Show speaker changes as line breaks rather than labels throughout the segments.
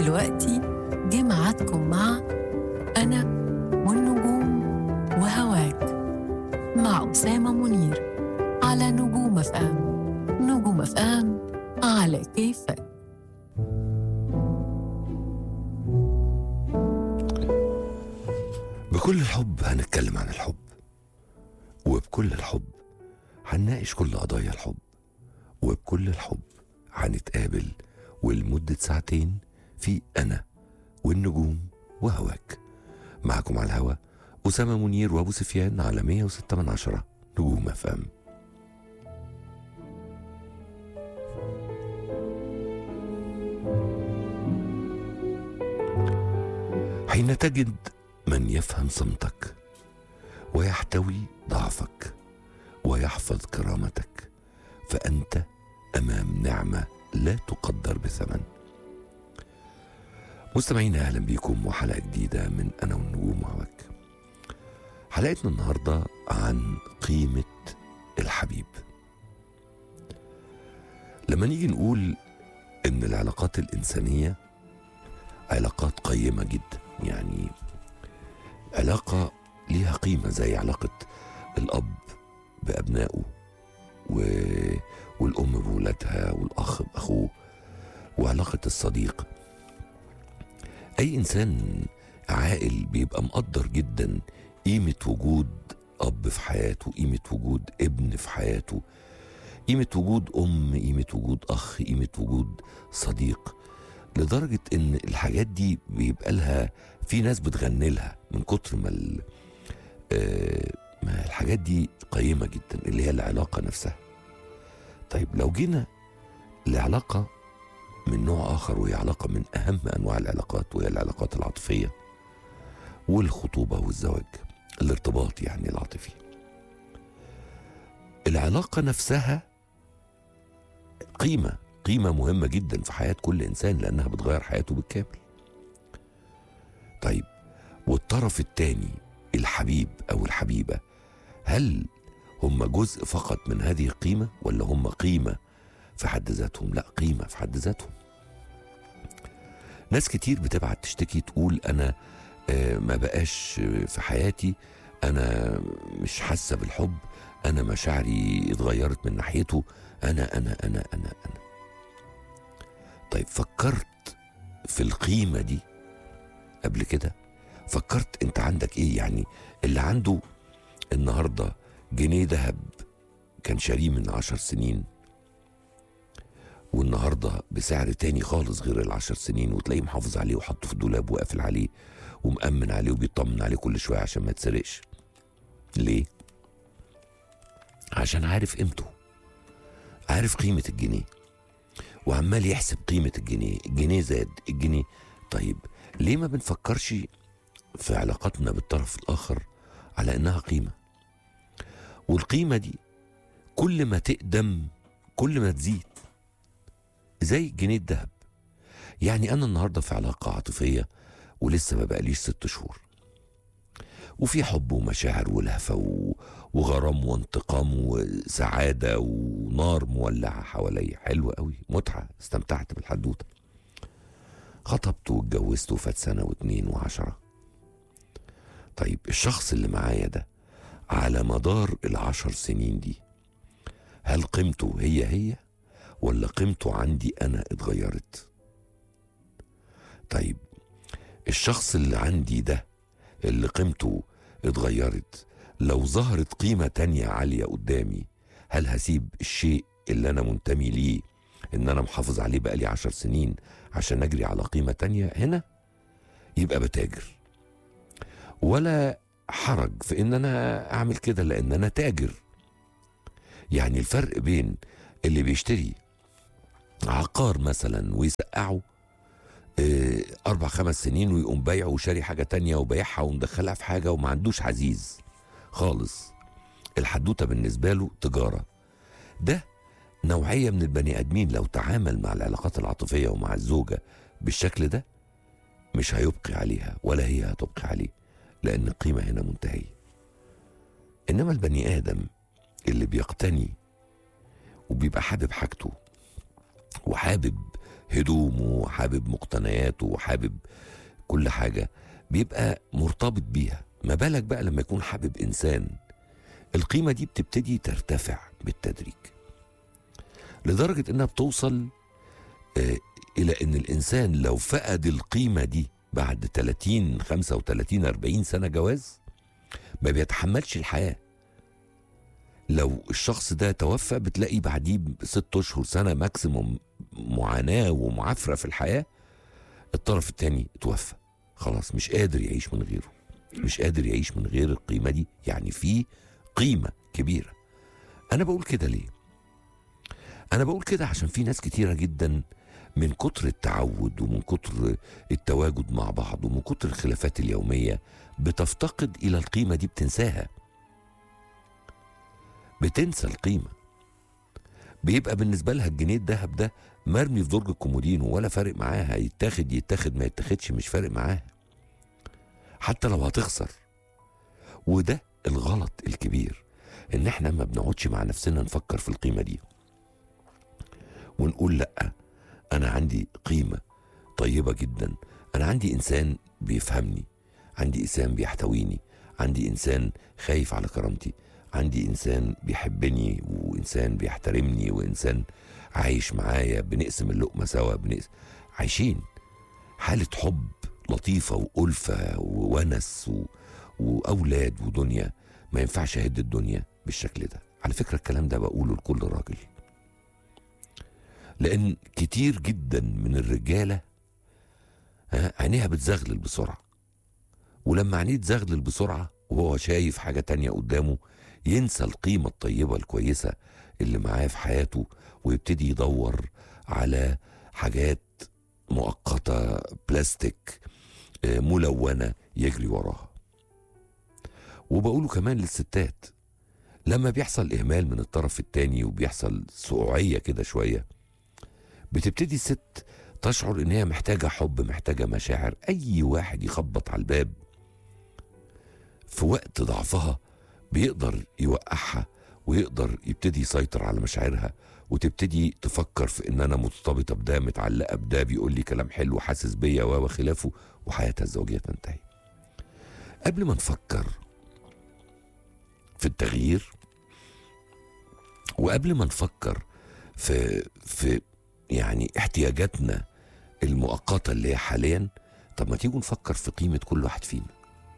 ودلوقتي جه ميعادكم مع أنا والنجوم وهواك مع أسامة منير على نجوم اف ام نجوم اف ام على كيفك
بكل الحب هنتكلم عن الحب وبكل الحب هنناقش كل قضايا الحب وبكل الحب هنتقابل ولمدة ساعتين في أنا والنجوم وهواك معكم على الهوا أسامة منير وأبو سفيان على 106 من عشرة نجوم أفهم حين تجد من يفهم صمتك ويحتوي ضعفك ويحفظ كرامتك فانت امام نعمه لا تقدر بثمن مستمعينا اهلا بكم وحلقه جديده من انا والنجوم وهواك حلقتنا النهارده عن قيمه الحبيب لما نيجي نقول ان العلاقات الانسانيه علاقات قيمه جدا يعني علاقة ليها قيمة زي علاقة الأب بأبنائه و... والأم بولادها والأخ بأخوه وعلاقة الصديق أي إنسان عاقل بيبقى مقدر جدا قيمة وجود أب في حياته قيمة وجود ابن في حياته قيمة وجود أم قيمة وجود أخ قيمة وجود صديق لدرجة إن الحاجات دي بيبقى لها في ناس بتغني لها من كتر ما ال- آه، ما الحاجات دي قيمة جدا اللي هي العلاقة نفسها طيب لو جينا لعلاقة من نوع آخر وهي علاقة من أهم أنواع العلاقات وهي العلاقات العاطفية والخطوبة والزواج الارتباط يعني العاطفي العلاقة نفسها قيمة قيمة مهمة جدا في حياة كل إنسان لأنها بتغير حياته بالكامل طيب والطرف الثاني الحبيب أو الحبيبة هل هم جزء فقط من هذه القيمة ولا هم قيمة في حد ذاتهم لا قيمة في حد ذاتهم ناس كتير بتبعت تشتكي تقول أنا آه، ما بقاش آه، في حياتي أنا مش حاسة بالحب أنا مشاعري اتغيرت من ناحيته أنا أنا أنا أنا أنا طيب فكرت في القيمة دي قبل كده فكرت انت عندك ايه يعني اللي عنده النهاردة جنيه ذهب كان شاريه من عشر سنين والنهاردة بسعر تاني خالص غير العشر سنين وتلاقيه محافظ عليه وحطه في الدولاب وقافل عليه ومأمن عليه وبيطمن عليه كل شوية عشان ما يتسرقش ليه؟ عشان عارف قيمته عارف قيمة الجنيه وعمال يحسب قيمة الجنيه الجنيه زاد الجنيه طيب ليه ما بنفكرش في علاقتنا بالطرف الآخر على إنها قيمة والقيمة دي كل ما تقدم كل ما تزيد زي جنيه الذهب يعني أنا النهاردة في علاقة عاطفية ولسه ما بقاليش ست شهور وفي حب ومشاعر ولهفة و... وغرام وانتقام وسعادة ونار مولعة حواليا حلوة قوي متعة استمتعت بالحدوتة خطبت واتجوزت وفات سنة واتنين وعشرة طيب الشخص اللي معايا ده على مدار العشر سنين دي هل قيمته هي هي ولا قيمته عندي أنا اتغيرت طيب الشخص اللي عندي ده اللي قيمته اتغيرت لو ظهرت قيمة تانية عالية قدامي هل هسيب الشيء اللي أنا منتمي ليه إن أنا محافظ عليه بقالي عشر سنين عشان أجري على قيمة تانية هنا يبقى بتاجر ولا حرج في إن أنا أعمل كده لأن أنا تاجر يعني الفرق بين اللي بيشتري عقار مثلا ويسقعه آه، أربع خمس سنين ويقوم بايعه وشاري حاجة تانية وبيعها ومدخلها في حاجة وما عندوش عزيز خالص الحدوتة بالنسبة له تجارة ده نوعية من البني آدمين لو تعامل مع العلاقات العاطفية ومع الزوجة بالشكل ده مش هيبقي عليها ولا هي هتبقي عليه لأن القيمة هنا منتهية إنما البني آدم اللي بيقتني وبيبقى حابب حاجته وحابب هدومه وحابب مقتنياته وحابب كل حاجة بيبقى مرتبط بيها ما بالك بقى لما يكون حابب إنسان القيمة دي بتبتدي ترتفع بالتدريج لدرجة إنها بتوصل آه، إلى إن الإنسان لو فقد القيمة دي بعد 30 35 40 سنة جواز ما بيتحملش الحياة لو الشخص ده توفى بتلاقي بعديه بست اشهر سنه ماكسيموم معاناه ومعافره في الحياه الطرف الثاني توفى خلاص مش قادر يعيش من غيره مش قادر يعيش من غير القيمه دي يعني في قيمه كبيره انا بقول كده ليه انا بقول كده عشان في ناس كتيره جدا من كتر التعود ومن كتر التواجد مع بعض ومن كتر الخلافات اليوميه بتفتقد الى القيمه دي بتنساها بتنسى القيمة بيبقى بالنسبة لها الجنيه الذهب ده مرمي في درج الكومودينو ولا فارق معاها يتاخد يتاخد ما يتاخدش مش فارق معاها حتى لو هتخسر وده الغلط الكبير ان احنا ما بنقعدش مع نفسنا نفكر في القيمة دي ونقول لا انا عندي قيمة طيبة جدا انا عندي انسان بيفهمني عندي انسان بيحتويني عندي انسان خايف على كرامتي عندي انسان بيحبني وانسان بيحترمني وانسان عايش معايا بنقسم اللقمه سوا بنقسم عايشين حاله حب لطيفه والفه وونس و... واولاد ودنيا ما ينفعش اهد الدنيا بالشكل ده على فكره الكلام ده بقوله لكل راجل لان كتير جدا من الرجاله ها، عينيها بتزغلل بسرعه ولما عينيه تزغلل بسرعه وهو شايف حاجه تانية قدامه ينسى القيمة الطيبة الكويسة اللي معاه في حياته ويبتدي يدور على حاجات مؤقتة بلاستيك آه، ملونة يجري وراها وبقوله كمان للستات لما بيحصل إهمال من الطرف التاني وبيحصل سقوعية كده شوية بتبتدي الست تشعر إن هي محتاجة حب محتاجة مشاعر أي واحد يخبط على الباب في وقت ضعفها بيقدر يوقعها ويقدر يبتدي يسيطر على مشاعرها وتبتدي تفكر في ان انا مرتبطه بده متعلقه بده بيقول لي كلام حلو حاسس بيا و وخلافه وحياتها الزوجيه تنتهي. قبل ما نفكر في التغيير وقبل ما نفكر في في يعني احتياجاتنا المؤقته اللي هي حاليا طب ما تيجوا نفكر في قيمه كل واحد فينا.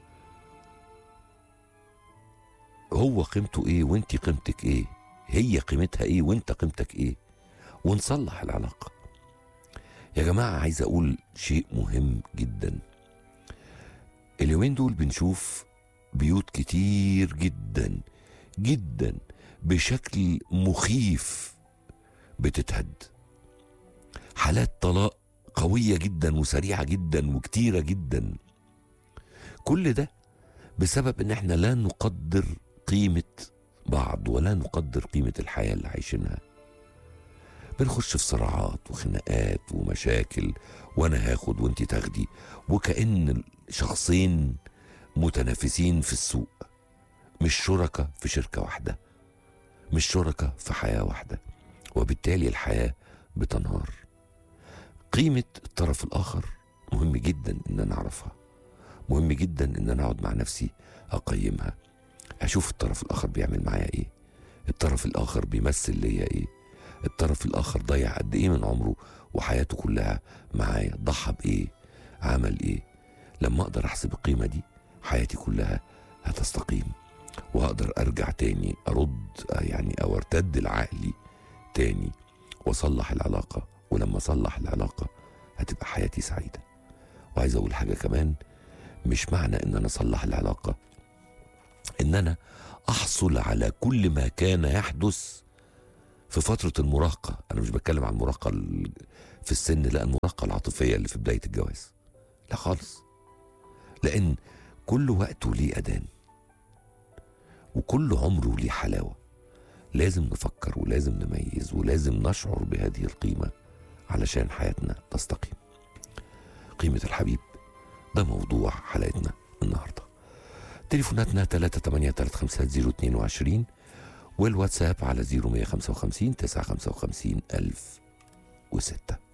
هو قيمته ايه وانت قيمتك ايه هي قيمتها ايه وانت قيمتك ايه ونصلح العلاقه يا جماعه عايز اقول شيء مهم جدا اليومين دول بنشوف بيوت كتير جدا جدا بشكل مخيف بتتهد حالات طلاق قويه جدا وسريعه جدا وكتيره جدا كل ده بسبب ان احنا لا نقدر قيمة بعض ولا نقدر قيمة الحياة اللي عايشينها بنخش في صراعات وخناقات ومشاكل وانا هاخد وانت تاخدي وكأن شخصين متنافسين في السوق مش شركة في شركة واحدة مش شركة في حياة واحدة وبالتالي الحياة بتنهار قيمة الطرف الآخر مهم جدا إن أنا أعرفها مهم جدا إن أنا أقعد مع نفسي أقيمها اشوف الطرف الاخر بيعمل معايا ايه الطرف الاخر بيمثل ليا ايه الطرف الاخر ضيع قد ايه من عمره وحياته كلها معايا ضحى بايه عمل ايه لما اقدر احسب القيمه دي حياتي كلها هتستقيم واقدر ارجع تاني ارد يعني او ارتد لعقلي تاني واصلح العلاقه ولما اصلح العلاقه هتبقى حياتي سعيده وعايز اقول حاجه كمان مش معنى ان انا اصلح العلاقه ان انا احصل على كل ما كان يحدث في فترة المراهقة أنا مش بتكلم عن المراهقة ال- في السن لا المراهقة العاطفية اللي في بداية الجواز لا خالص لأن كل وقت ليه أذان وكل عمره ليه حلاوة لازم نفكر ولازم نميز ولازم نشعر بهذه القيمة علشان حياتنا تستقيم قيمة الحبيب ده موضوع حلقتنا النهارده تليفوناتنا 3835022 والواتساب على 0155 955 1006